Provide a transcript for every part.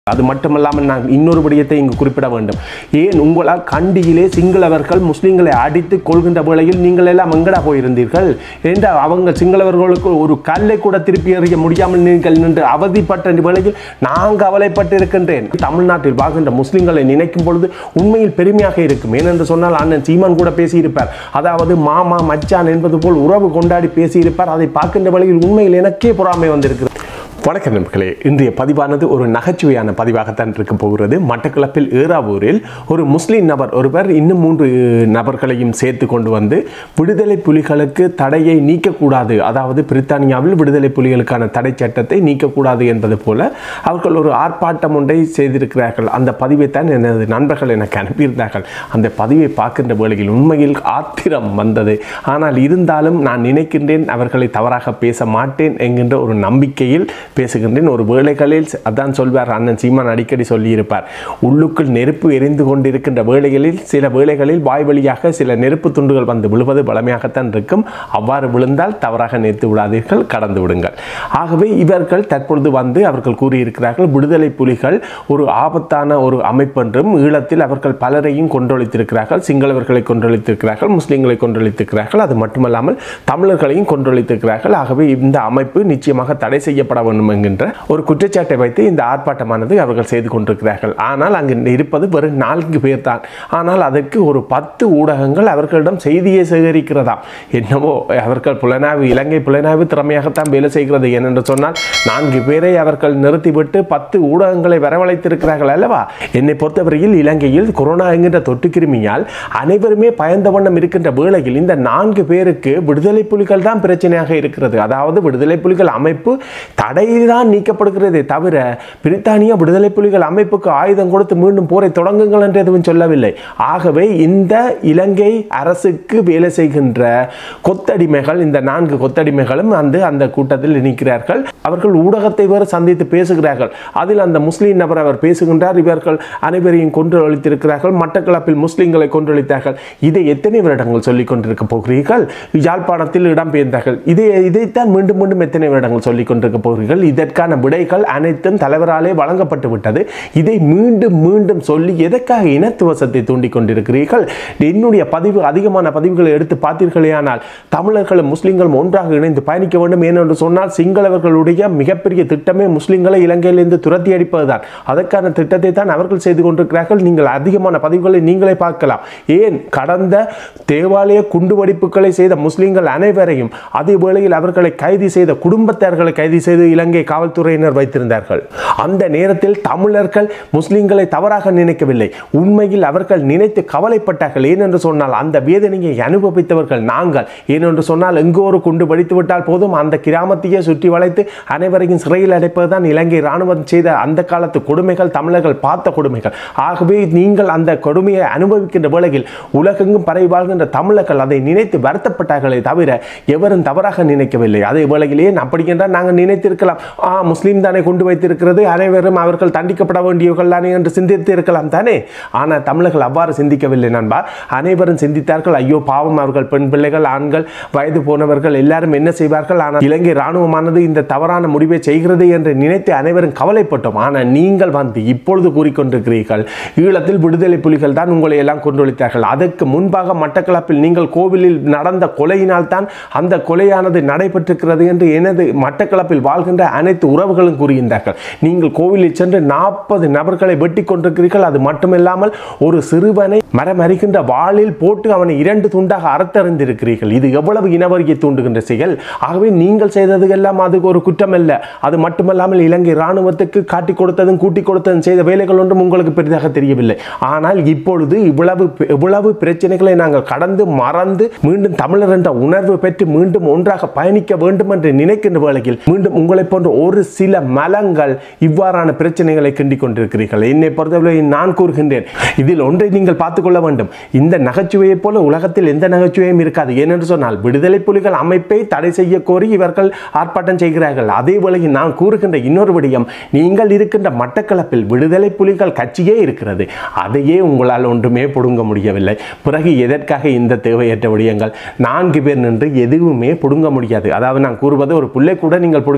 அது மட்டுமல்லாமல் நான் இன்னொரு விடயத்தை இங்கு குறிப்பிட வேண்டும் ஏன் உங்களால் கண்டியிலே சிங்களவர்கள் முஸ்லிம்களை அடித்து கொள்கின்ற வேளையில் நீங்கள் எல்லாம் எங்கடா போயிருந்தீர்கள் என்ற அவங்க சிங்களவர்களுக்கு ஒரு கல்லை கூட திருப்பி எறிய முடியாமல் நீங்கள் நின்று அவதிப்பட்ட வேளையில் நான் கவலைப்பட்டு இருக்கின்றேன் தமிழ்நாட்டில் வாழ்கின்ற முஸ்லிம்களை நினைக்கும் பொழுது உண்மையில் பெருமையாக இருக்கும் ஏனென்று சொன்னால் அண்ணன் சீமான் கூட பேசியிருப்பார் அதாவது மாமா மச்சான் என்பது போல் உறவு கொண்டாடி பேசியிருப்பார் அதை பார்க்கின்ற வேளையில் உண்மையில் எனக்கே பொறாமை வந்திருக்கிறது வணக்கம் நண்பர்களே இன்றைய பதிவானது ஒரு நகைச்சுவையான பதிவாகத்தான் இருக்க போகிறது மட்டக்களப்பில் ஏறாவூரில் ஒரு முஸ்லீம் நபர் ஒருவர் இன்னும் மூன்று நபர்களையும் சேர்த்து கொண்டு வந்து விடுதலை புலிகளுக்கு தடையை நீக்கக்கூடாது அதாவது பிரித்தானியாவில் விடுதலை புலிகளுக்கான தடை சட்டத்தை நீக்கக்கூடாது என்பது போல அவர்கள் ஒரு ஆர்ப்பாட்டம் ஒன்றை செய்திருக்கிறார்கள் அந்த பதிவை தான் எனது நண்பர்கள் எனக்கு அனுப்பியிருந்தார்கள் அந்த பதிவை பார்க்கின்ற வேளையில் உண்மையில் ஆத்திரம் வந்தது ஆனால் இருந்தாலும் நான் நினைக்கின்றேன் அவர்களை தவறாக பேச மாட்டேன் என்கின்ற ஒரு நம்பிக்கையில் பேசுகின்றேன் ஒரு வேளைகளில் அதான் சொல்வார் அண்ணன் சீமான் அடிக்கடி சொல்லியிருப்பார் உள்ளுக்குள் நெருப்பு எரிந்து கொண்டிருக்கின்ற வேளைகளில் சில வேளைகளில் வாய் வழியாக சில நெருப்பு துண்டுகள் வந்து விழுவது பலமையாகத்தான் இருக்கும் அவ்வாறு விழுந்தால் தவறாக நிறுத்தி விடாதீர்கள் கடந்து விடுங்கள் ஆகவே இவர்கள் தற்பொழுது வந்து அவர்கள் கூறியிருக்கிறார்கள் விடுதலை புலிகள் ஒரு ஆபத்தான ஒரு அமைப்பென்றும் ஈழத்தில் அவர்கள் பலரையும் கொன்றொழித்திருக்கிறார்கள் சிங்களவர்களை கொன்றொழித்திருக்கிறார்கள் முஸ்லிம்களை கொன்றொழித்திருக்கிறார்கள் அது மட்டுமல்லாமல் தமிழர்களையும் கொன்றொழித்திருக்கிறார்கள் ஆகவே இந்த அமைப்பு நிச்சயமாக தடை செய்யப்பட வேண்டும் என்கின்ற ஒரு குற்றச்சாட்டை வைத்து இந்த ஆர்ப்பாட்டமானது அவர்கள் செய்து கொண்டிருக்கிறார்கள் ஆனால் அங்கு இருப்பது வெறும் நான்கு பேர் தான் ஆனால் அதற்கு ஒரு பத்து ஊடகங்கள் அவர்களிடம் செய்தியை சேகரிக்கிறதாம் என்னவோ அவர்கள் புலனாய்வு இலங்கை புலனாய்வு திறமையாகத்தான் வேலை செய்கிறது ஏனென்று சொன்னால் நான்கு பேரை அவர்கள் நிறுத்திவிட்டு பத்து ஊடகங்களை வரவழைத்திருக்கிறார்கள் அல்லவா என்னை பொறுத்தவரையில் இலங்கையில் கொரோனா என்கின்ற தொற்று கிருமியால் அனைவருமே பயந்த வண்ணம் இருக்கின்ற வேளையில் இந்த நான்கு பேருக்கு விடுதலை புலிகள் தான் பிரச்சனையாக இருக்கிறது அதாவது விடுதலை புலிகள் அமைப்பு தடை தான் நீக்கப்படுகிறதே தவிர பிரித்தானியா விடுதலை புலிகள் அமைப்புக்கு ஆயுதம் கொடுத்து மீண்டும் போரை தொடங்குங்கள் என்று எதுவும் சொல்லவில்லை ஆகவே இந்த இலங்கை அரசுக்கு வேலை செய்கின்ற கொத்தடிமைகள் இந்த நான்கு கொத்தடிமைகளும் வந்து அந்த கூட்டத்தில் நிற்கிறார்கள் அவர்கள் ஊடகத்தை வேறு சந்தித்து பேசுகிறார்கள் அதில் அந்த முஸ்லீம் நபர் அவர் பேசுகின்றார் இவர்கள் அனைவரையும் கொன்று அளித்திருக்கிறார்கள் மட்டக்களப்பில் முஸ்லிம்களை கொன்றொழித்தார்கள் இதை எத்தனை வருடங்கள் சொல்லிக் கொண்டிருக்க போகிறீர்கள் யாழ்ப்பாணத்தில் இடம்பெயர்ந்தார்கள் இதை இதைத்தான் மீண்டும் மீண்டும் எத்தனை வருடங்கள் சொல்லிக் கொண்டிருக்க போகிறீர்கள் இதற்கான விடைகள் அனைத்தும் தலைவராலே வழங்கப்பட்டு விட்டது இதை மீண்டும் மீண்டும் சொல்லி எதற்காக இனத்துவசத்தை தூண்டிக் கொண்டிருக்கிறீர்கள் என்னுடைய பதிவு அதிகமான பதிவுகளை எடுத்து பார்த்தீர்களேயானால் தமிழர்களும் முஸ்லிம்களும் ஒன்றாக இணைந்து பயணிக்க வேண்டும் ஏனென்று சொன்னால் சிங்களவர்களுடைய மிகப்பெரிய திட்டமே முஸ்லிம்களை இலங்கையிலிருந்து துரத்தி அடிப்பதுதான் அதற்கான திட்டத்தை தான் அவர்கள் செய்து கொண்டிருக்கிறார்கள் நீங்கள் அதிகமான பதிவுகளை நீங்களே பார்க்கலாம் ஏன் கடந்த தேவாலய குண்டுவெடிப்புகளை செய்த முஸ்லிம்கள் அனைவரையும் அதே வேளையில் அவர்களை கைது செய்த குடும்பத்தார்களை கைது செய்து இலங்கை காவல்துறையினர் வைத்திருந்தார்கள் அந்த நேரத்தில் தமிழர்கள் முஸ்லிம்களை தவறாக நினைக்கவில்லை உண்மையில் அவர்கள் நினைத்து கவலைப்பட்டார்கள் ஏனென்று சொன்னால் அந்த வேதனையை அனுபவித்தவர்கள் நாங்கள் ஏனென்று சொன்னால் எங்கோ ஒரு குண்டு படித்து விட்டால் போதும் அந்த கிராமத்தையே சுற்றி வளைத்து அனைவரையும் சிறையில் அடைப்பதுதான் இலங்கை இராணுவம் செய்த அந்த காலத்து கொடுமைகள் தமிழர்கள் பார்த்த கொடுமைகள் ஆகவே நீங்கள் அந்த கொடுமையை அனுபவிக்கின்ற வேளையில் உலகெங்கும் பரவி வாழ்கின்ற தமிழர்கள் அதை நினைத்து வருத்தப்பட்டார்களே தவிர எவரும் தவறாக நினைக்கவில்லை அதே வேளையில் ஏன் அப்படி என்றால் நாங்கள் நினைத்திருக்கலாம் ஆ முஸ்லீம் தானே கொண்டு வைத்திருக்கிறது அனைவரும் அவர்கள் தண்டிக்கப்பட வேண்டியவர்கள் தானே என்று சிந்தித்து இருக்கலாம் தானே ஆனால் தமிழர்கள் அவ்வாறு சிந்திக்கவில்லை நண்பா அனைவரும் சிந்தித்தார்கள் ஐயோ பாவம் அவர்கள் பெண் பிள்ளைகள் ஆண்கள் வயது போனவர்கள் எல்லாரும் என்ன செய்வார்கள் ஆனால் இலங்கை இராணுவமானது இந்த தவறான முடிவை செய்கிறது என்று நினைத்து அனைவரும் கவலைப்பட்டோம் ஆனால் நீங்கள் வந்து இப்பொழுது கூறிக்கொண்டிருக்கிறீர்கள் ஈழத்தில் விடுதலை புலிகள் தான் உங்களை எல்லாம் கொண்டொழித்தார்கள் அதற்கு முன்பாக மட்டக்களப்பில் நீங்கள் கோவிலில் நடந்த கொலையினால் தான் அந்த கொலையானது நடைபெற்றிருக்கிறது என்று எனது மட்டக்களப்பில் வாழ்கின்ற அனைத்து உறவுகளும் கூறுகின்றார்கள் நீங்கள் கோவிலில் சென்று நாற்பது நபர்களை வெட்டி கொண்டிருக்கிறீர்கள் அது மட்டுமில்லாமல் ஒரு சிறுவனை மரம் அரிக்கின்ற வாளில் போட்டு அவனை இரண்டு துண்டாக அறுத்தறிந்திருக்கிறீர்கள் இது எவ்வளவு இனவரியை தூண்டுகின்ற செயல் ஆகவே நீங்கள் செய்தது எல்லாம் அதுக்கு ஒரு குற்றம் அல்ல அது மட்டுமல்லாமல் இலங்கை இராணுவத்துக்கு காட்டி கொடுத்ததும் கூட்டி கொடுத்ததும் செய்த வேலைகள் ஒன்றும் உங்களுக்கு பெரிதாக தெரியவில்லை ஆனால் இப்பொழுது இவ்வளவு இவ்வளவு பிரச்சனைகளை நாங்கள் கடந்து மறந்து மீண்டும் தமிழர் என்ற உணர்வு பெற்று மீண்டும் ஒன்றாக பயணிக்க வேண்டும் என்று நினைக்கின்ற வேளையில் மீண்டும் உங்களை போன்ற ஒரு சில மலங்கள் இவ்வாறான பிரச்சனைகளை கிண்டிக் கொண்டிருக்கிறீர்கள் என்னை பொறுத்தவரை நான் கூறுகின்றேன் இதில் ஒன்றை நீங்கள் பார்த்துக் கொள்ள வேண்டும் இந்த நகைச்சுவையைப் போல உலகத்தில் எந்த நகைச்சுவையும் இருக்காது ஏனென்று சொன்னால் விடுதலை புலிகள் அமைப்பை தடை செய்ய கோரி இவர்கள் ஆர்ப்பாட்டம் செய்கிறார்கள் அதே வேளையில் நான் கூறுகின்ற இன்னொரு விடயம் நீங்கள் இருக்கின்ற மட்டக்களப்பில் விடுதலை புலிகள் கட்சியே இருக்கிறது அதையே உங்களால் ஒன்றுமே புடுங்க முடியவில்லை பிறகு எதற்காக இந்த தேவையற்ற விடயங்கள் நான்கு பேர் நின்று எதுவுமே புடுங்க முடியாது அதாவது நான் கூறுவது ஒரு புள்ளை கூட நீங்கள் புடுங்கி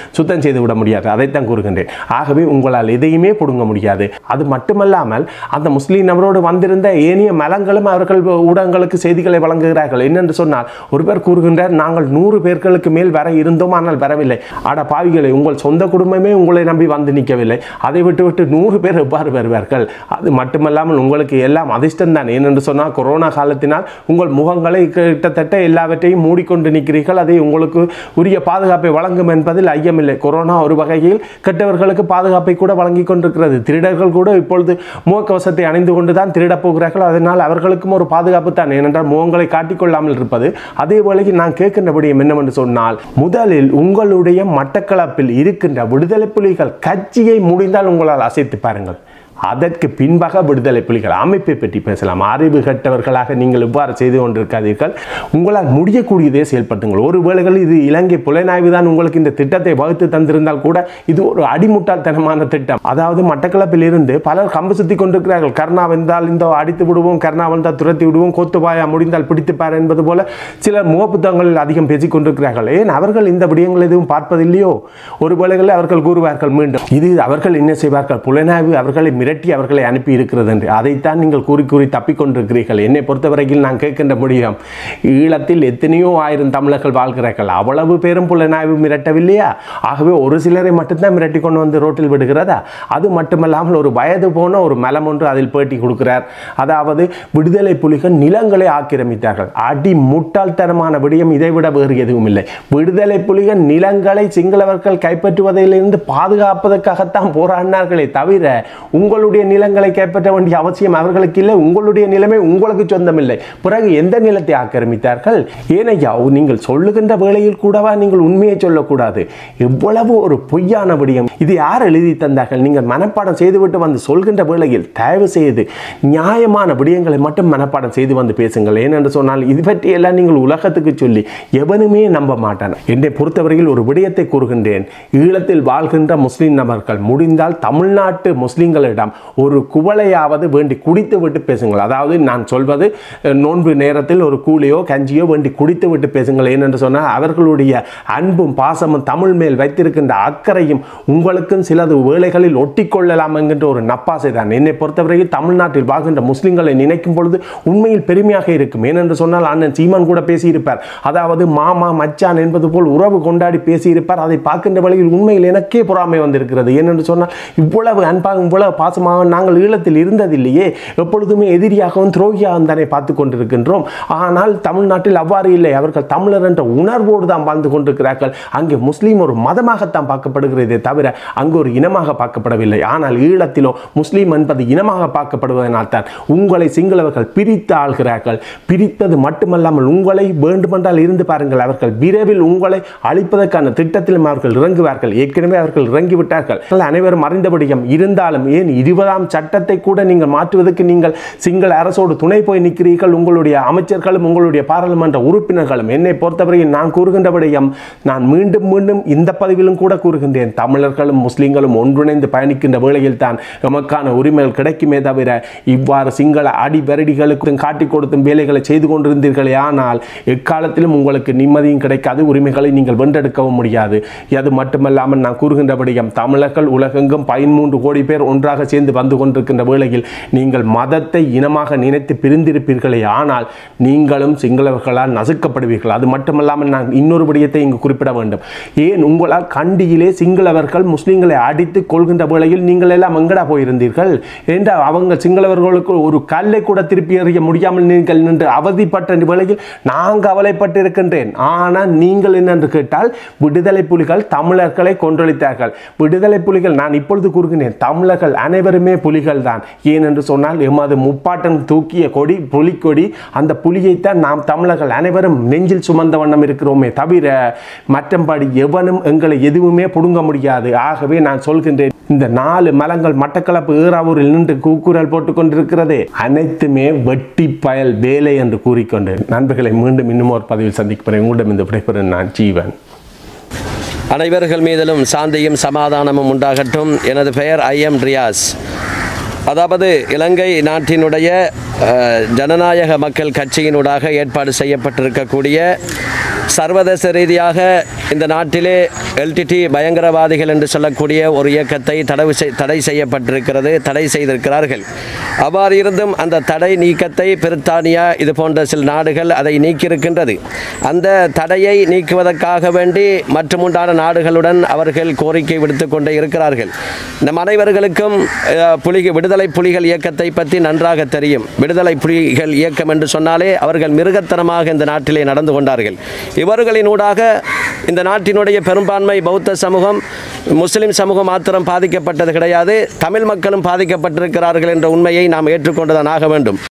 சுத்தம் செய்து விட முடியாது அதைத்தான் கூறுகின்றேன் ஆகவே உங்களால் எதையுமே பிடுங்க முடியாது அது மட்டுமல்லாமல் அந்த முஸ்லீம் நபரோடு வந்திருந்த ஏனைய மலங்களும் அவர்கள் ஊடகங்களுக்கு செய்திகளை வழங்குகிறார்கள் என்னென்று சொன்னால் ஒருவர் கூறுகின்றார் நாங்கள் நூறு பேர்களுக்கு மேல் வர இருந்தோம் ஆனால் வரவில்லை ஆட பாவிகளை உங்கள் சொந்த குடும்பமே உங்களை நம்பி வந்து நிற்கவில்லை அதை விட்டு விட்டு நூறு பேர் எவ்வாறு வருவார்கள் அது மட்டுமல்லாமல் உங்களுக்கு எல்லாம் அதிர்ஷ்டம் தான் ஏனென்று சொன்னால் கொரோனா காலத்தினால் உங்கள் முகங்களை கிட்டத்தட்ட எல்லாவற்றையும் மூடிக்கொண்டு நிற்கிறீர்கள் அதை உங்களுக்கு உரிய பாதுகாப்பை வழங்கும் என்பதில் ஐயமில்லை கொரோனா ஒரு வகையில் கெட்டவர்களுக்கு பாதுகாப்பை கூட வழங்கி கொண்டிருக்கிறது திருடர்கள் கூட இப்பொழுது முகக்கவசத்தை அணிந்து கொண்டு தான் திருடப் போகிறார்கள் அதனால் அவர்களுக்கும் ஒரு பாதுகாப்பு தான் ஏனென்றால் முகங்களை காட்டிக்கொள்ளாமல் இருப்பது அதே வேளையில் நான் கேட்கின்ற விடயம் என்னவென்று சொன்னால் முதலில் உங்களுடைய மட்டக்களப்பில் இருக்கின்ற விடுதலை புலிகள் கட்சியை முடிந்தால் உங்களால் அசைத்து பாருங்கள் அதற்கு பின்பாக விடுதலை புலிகள் அமைப்பை பற்றி பேசலாம் அறிவு கட்டவர்களாக நீங்கள் இவ்வாறு செய்து கொண்டிருக்காதீர்கள் உங்களால் முடியக்கூடியதே செயல்படுத்துங்கள் ஒரு வேளைகளில் இது இலங்கை புலனாய்வு தான் உங்களுக்கு இந்த திட்டத்தை வகுத்து தந்திருந்தால் கூட இது ஒரு அடிமுட்டாள்தனமான திட்டம் அதாவது மட்டக்களப்பில் இருந்து பலர் கம்பு சுத்தி கொண்டிருக்கிறார்கள் கர்ணா வந்தால் இந்த அடித்து விடுவோம் கர்ணா வந்தால் துரத்தி விடுவோம் கோத்துபாயா முடிந்தால் பிடித்துப்பார் என்பது போல சிலர் முகப்புத்தகங்களில் அதிகம் பேசிக் கொண்டிருக்கிறார்கள் ஏன் அவர்கள் இந்த விடயங்கள் எதுவும் பார்ப்பதில்லையோ ஒரு வேளைகளில் அவர்கள் கூறுவார்கள் மீண்டும் இது அவர்கள் என்ன செய்வார்கள் புலனாய்வு அவர்களை மிரட்டி அவர்களை அனுப்பி இருக்கிறது என்று அதைத்தான் நீங்கள் கூறி கூறி தப்பிக்கொண்டிருக்கிறீர்கள் என்னை பொறுத்தவரையில் நான் கேட்கின்ற முடியும் ஈழத்தில் எத்தனையோ ஆயிரம் தமிழர்கள் வாழ்கிறார்கள் அவ்வளவு பேரும் புலனாய்வு மிரட்டவில்லையா ஆகவே ஒரு சிலரை மட்டும்தான் மிரட்டி கொண்டு வந்து ரோட்டில் விடுகிறதா அது மட்டுமல்லாமல் ஒரு வயது போன ஒரு மலம் ஒன்று அதில் பேட்டி கொடுக்கிறார் அதாவது விடுதலை புலிகள் நிலங்களை ஆக்கிரமித்தார்கள் அடி முட்டாள்தனமான விடயம் இதைவிட வேறு எதுவும் இல்லை விடுதலை புலிகள் நிலங்களை சிங்களவர்கள் கைப்பற்றுவதிலிருந்து பாதுகாப்பதற்காகத்தான் போராடினார்களே தவிர உங்களுடைய நிலங்களை கைப்பற்ற வேண்டிய அவசியம் அவர்களுக்கு இல்லை உங்களுடைய நிலைமை உங்களுக்கு சொந்தமில்லை பிறகு எந்த நிலத்தை ஆக்கிரமித்தார்கள் ஏனையா நீங்கள் சொல்லுகின்ற வேளையில் கூடவா நீங்கள் உண்மையை சொல்லக்கூடாது எவ்வளவு ஒரு பொய்யான விடயம் இது யார் எழுதி தந்தார்கள் நீங்கள் மனப்பாடம் செய்துவிட்டு வந்து சொல்கின்ற வேளையில் தயவு செய்து நியாயமான விடயங்களை மட்டும் மனப்பாடம் செய்து வந்து பேசுங்கள் ஏனென்று சொன்னால் இது பற்றி எல்லாம் நீங்கள் உலகத்துக்கு சொல்லி எவனுமே நம்ப மாட்டான் என்னை பொறுத்தவரையில் ஒரு விடயத்தை கூறுகின்றேன் ஈழத்தில் வாழ்கின்ற முஸ்லிம் நபர்கள் முடிந்தால் தமிழ்நாட்டு முஸ்லிம்களிடம் ஒரு குவளையாவது வேண்டி குடித்து விட்டு பேசுங்கள் அதாவது நான் சொல்வது அஹ், நோன்பு நேரத்தில் ஒரு கூலியோ கஞ்சியோ வேண்டி குடித்து விட்டு பேசுங்கள் ஏனென்று சொன்னால் அவர்களுடைய அன்பும் பாசமும் தமிழ் மேல் வைத்திருக்கின்ற அக்கறையும் உங்களுக்கும் சிலது வேலைகளில் ஒட்டிக்கொள்ளலாம் என்கின்ற ஒரு நப்பாசை தான் என்னை பொறுத்தவரையில் தமிழ்நாட்டில் வாழ்கின்ற முஸ்லிம்களை நினைக்கும் பொழுது உண்மையில் பெருமையாக இருக்கும் ஏனென்று சொன்னால் அண்ணன் சீமான் கூட பேசியிருப்பார் அதாவது மாமா மச்சான் என்பது போல் உறவு கொண்டாடி பேசியிருப்பார் அதை பார்க்கின்ற வழியில் உண்மையில் எனக்கே பொறாமை வந்திருக்கிறது ஏனென்று சொன்னால் இவ்வளவு அன்பாக இவ்வளவு பாசமாக நாங்கள் ஈழத்தில் இருந்ததில்லையே எப்பொழுதுமே எதிரியாகவும் துரோகியாகவும் தானே பார்த்து கொண்டிருக்கின்றோம் ஆனால் தமிழ்நாட்டில் அவ்வாறு இல்லை அவர்கள் தமிழர் என்ற உணர்வோடு தான் வாழ்ந்து கொண்டிருக்கிறார்கள் அங்கே முஸ்லீம் ஒரு மதமாகத்தான் பார்க்கப்படுகிறதே தவிர அங்கு ஒரு இனமாக பார்க்கப்படவில்லை ஆனால் ஈழத்திலோ முஸ்லீம் என்பது இனமாக பார்க்கப்படுவதனால் தான் உங்களை சிங்களவர்கள் பிரித்து ஆள்கிறார்கள் பிரித்தது மட்டுமல்லாமல் உங்களை வேண்டுமென்றால் இருந்து பாருங்கள் அவர்கள் விரைவில் உங்களை அழிப்பதற்கான திட்டத்திலும் அவர்கள் இறங்குவார்கள் ஏற்கனவே அவர்கள் இறங்கிவிட்டார்கள் அனைவரும் அறிந்தபடியும் இருந்தாலும் ஏன் இருபதாம் சட்டத்தை கூட நீங்கள் மாற்றுவதற்கு நீங்கள் சிங்கள அரசோடு துணை போய் நிற்கிறீர்கள் உங்களுடைய அமைச்சர்களும் உங்களுடைய பாராளுமன்ற உறுப்பினர்களும் என்னை பொறுத்தவரையில் நான் கூறுகின்றபடியும் நான் மீண்டும் மீண்டும் இந்த பதிவிலும் கூட கூறுகின்றேன் தமிழர்களும் முஸ்லிம்களும் ஒன்றிணைந்து பயணிக்கின்ற வேளையில் தான் எமக்கான உரிமைகள் கிடைக்குமே தவிர இவ்வாறு சிங்கள அடி விரடிகளுக்கு காட்டிக் கொடுத்தும் வேலைகளை செய்து கொண்டிருந்தீர்களே ஆனால் எக்காலத்திலும் உங்களுக்கு நிம்மதியும் கிடைக்காது உரிமைகளை நீங்கள் வென்றெடுக்கவும் முடியாது அது மட்டுமல்லாமல் நான் கூறுகின்றபடியும் தமிழர்கள் உலகெங்கும் பதிமூன்று கோடி பேர் ஒன்றாக சேர்ந்து வந்து கொண்டிருக்கின்ற வேளையில் நீங்கள் மதத்தை இனமாக நினைத்து பிரிந்திருப்பீர்களே ஆனால் நீங்களும் சிங்களவர்களால் நசுக்கப்படுவீர்கள் அது மட்டுமல்லாமல் நான் இன்னொரு விடயத்தை இங்கு குறிப்பிட வேண்டும் ஏன் உங்களால் கண்டியிலே சிங்களவர்கள் முஸ்லிம்களை அடித்து கொள்கின்ற வேளையில் நீங்கள் எல்லாம் எங்கடா போயிருந்தீர்கள் என்ற அவங்க சிங்களவர்களுக்கு ஒரு கல்லை கூட திருப்பி எறிய முடியாமல் நீங்கள் நின்று அவதிப்பட்ட வேளையில் நான் கவலைப்பட்டு இருக்கின்றேன் ஆனால் நீங்கள் என்னென்று கேட்டால் விடுதலை புலிகள் தமிழர்களை கொன்றளித்தார்கள் விடுதலை புலிகள் நான் இப்பொழுது கூறுகிறேன் தமிழர்கள் அனைவருமே புலிகள் தான் ஏனென்று சொன்னால் எமது முப்பாட்டன் தூக்கிய கொடி புலிக்கொடி அந்த புலியைத்தான் நாம் தமிழர்கள் அனைவரும் நெஞ்சில் சுமந்த வண்ணம் இருக்கிறோமே தவிர மற்றபடி எவனும் எங்களை எதுவுமே புடுங்க முடியாது ஆகவே நான் சொல்கின்றேன் இந்த நாலு மலங்கள் மட்டக்களப்பு ஈராவூரில் நின்று கூக்குரல் போட்டுக் கொண்டிருக்கிறதே அனைத்துமே வெட்டி பயல் வேலை என்று கூறிக்கொண்டு நண்பர்களை மீண்டும் இன்னும் ஒரு பதிவில் சந்திக்கிறேன் உங்களிடம் இந்த விடைபெறும் நான் ஜீவன் அனைவர்கள் மீதிலும் சாந்தியும் சமாதானமும் உண்டாகட்டும் எனது பெயர் ஐ எம் ரியாஸ் அதாவது இலங்கை நாட்டினுடைய அஹ், ஜனநாயக மக்கள் கட்சியினூடாக ஏற்பாடு செய்யப்பட்டிருக்கக்கூடிய சர்வதேச ரீதியாக இந்த நாட்டிலே எல்டிடி பயங்கரவாதிகள் என்று சொல்லக்கூடிய ஒரு இயக்கத்தை தடை செய்- தடை செய்யப்பட்டிருக்கிறது தடை செய்திருக்கிறார்கள் அவ்வாறு இருந்தும் அந்த தடை நீக்கத்தை பிரித்தானியா இது போன்ற சில நாடுகள் அதை நீக்கியிருக்கின்றது அந்த தடையை நீக்குவதற்காக வேண்டி மற்றும் உண்டான நாடுகளுடன் அவர்கள் கோரிக்கை விடுத்துக் கொண்டே இருக்கிறார்கள் நம் அனைவர்களுக்கும் அஹ், புலி விடுதலை புலிகள் இயக்கத்தை பற்றி நன்றாக தெரியும் விடுதலை புலிகள் இயக்கம் என்று சொன்னாலே அவர்கள் மிருகத்தனமாக இந்த நாட்டிலே நடந்து கொண்டார்கள் இவர்களின் ஊடாக இந்த நாட்டினுடைய பெரும்பான்மை பௌத்த சமூகம் முஸ்லிம் சமூகம் மாத்திரம் பாதிக்கப்பட்டது கிடையாது தமிழ் மக்களும் பாதிக்கப்பட்டிருக்கிறார்கள் என்ற உண்மையை நாம் ஏற்றுக்கொண்டுதான் ஆக வேண்டும்